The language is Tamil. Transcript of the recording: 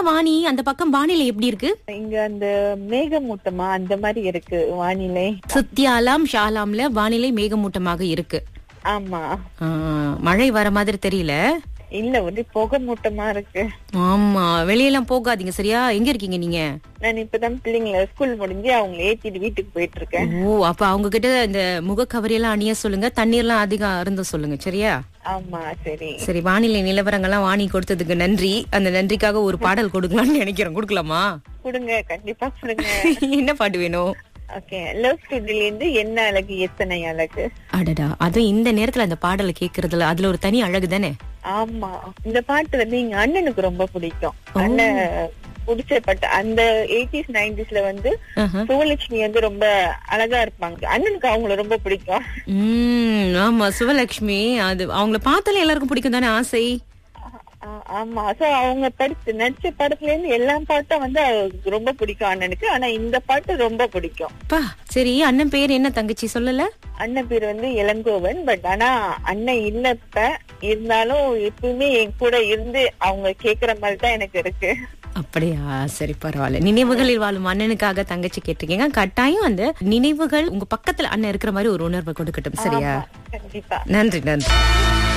வாணி அந்த பக்கம் வானிலை எப்படி இருக்கு இங்க அந்த மேகமூட்டமா அந்த மாதிரி இருக்கு வானிலை சத்யாலாம் ஷாலாம்ல வானிலை மேகமூட்டமாக இருக்கு ஆமா ஆ, மழை வர மாதிரி தெரியல இல்ல ஒரு புகை மூட்டமா இருக்கு ஆமா வெளியெல்லாம் போகாதீங்க சரியா எங்க இருக்கீங்க நீங்க நான் இப்பதான் பிள்ளைங்கள ஸ்கூல் முடிஞ்சு அவங்க ஏத்திட்டு வீட்டுக்கு போயிட்டு இருக்கேன் ஓ அப்ப அவங்க கிட்ட இந்த முகக்கவரி எல்லாம் அணிய சொல்லுங்க தண்ணீர்லாம் அதிகம் அருந்த சொல்லுங்க சரியா ஆமா சரி சரி வானிலை நிலவரங்கள்லாம் வாணி கொடுத்ததுக்கு நன்றி அந்த நன்றிக்காக ஒரு பாடல் கொடுக்கலாம்னு நினைக்கிறேன் கொடுக்கலாமா கொடுங்க கண்டிப்பா கொடுங்க என்ன பாட்டு வேணும் ஓகே லவ் ஸ்டுடியோல இருந்து என்ன அழகு எத்தனை அழகு அடடா அதுவும் இந்த நேரத்துல அந்த பாடலை கேக்குறதுல அதுல ஒரு தனி அழகு தானே ஆமா இந்த பாட்டு வந்து எங்க அண்ணனுக்கு ரொம்ப பிடிக்கும் அண்ணன் பிடிச்ச பாட்டு அந்த எயிட்டிஸ் நைன்டிஸ்ல வந்து ஆஹா. சுவலட்சுமி வந்து ரொம்ப அழகா இருப்பாங்க அண்ணனுக்கு அவங்கள ரொம்ப பிடிக்கும் உம் ஆமா சிவலட்சுமி அது அவங்கள பார்த்தாலே எல்லாருக்கும் பிடிக்கும் தானே ஆசை ஆ- ஆமா சோ அவங்க படுத்து நடிச்ச படத்துல இருந்து எல்லா பாட்டும் வந்து அவருக்கு ரொம்ப பிடிக்கும் அண்ணனுக்கு ஆனா இந்த பாட்டு ரொம்ப பிடிக்கும் பா சரி அண்ணன் பேர் என்ன தங்கச்சி சொல்லல அண்ணன் பேர் வந்து இளங்கோவன் பட் ஆனா அண்ணன் இல்ல இப்ப இருந்தாலும் எப்பவுமே என் கூட இருந்து அவங்க கேக்குற மாதிரி தான் எனக்கு இருக்கு அப்படியா சரி பரவாயில்ல நினைவுகளில் வாழும் அண்ணனுக்காக தங்கச்சி கேட்டிருக்கீங்க கட்டாயம் அந்த நினைவுகள் உங்க பக்கத்துல அண்ணன் இருக்கிற மாதிரி ஒரு உணர்வை கொடுக்கட்டும் சரியா கண்டிப்பா நன்றி நன்றி